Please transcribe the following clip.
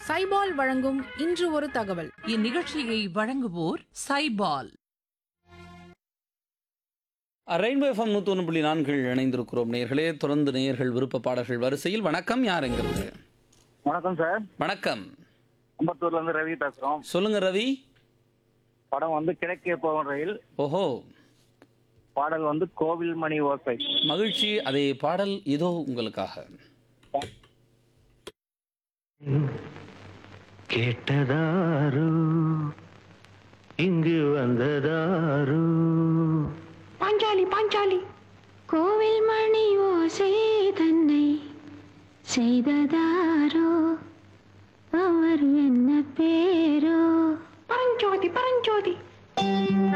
சைபால் வழங்கும் இன்று ஒரு தகவல் இந்நிகழ்ச்சியை வழங்குவோர் சைபால் ரெயின்போ எஃப்எம் நூற்றி ஒன்று புள்ளி நான்கில் இணைந்திருக்கிறோம் நேயர்களே தொடர்ந்து நேயர்கள் விருப்ப பாடல்கள் வரிசையில் வணக்கம் யாருங்கிறது வணக்கம் சார் வணக்கம் அம்பத்தூர்ல இருந்து ரவி பேசுறோம் சொல்லுங்க ரவி படம் வந்து கிழக்கே போகும் ரயில் ஓஹோ பாடல் வந்து கோவில் மணி ஓசை மகிழ்ச்சி அதே பாடல் இதோ உங்களுக்காக கேட்டதாரு இங்கு வந்ததாரு பாஞ்சாலி பாஞ்சாலி கோவில் மணி ஓசை தன்னை செய்ததாரோ அவர் என்ன பேரோ பரஞ்சோதி பரஞ்சோதி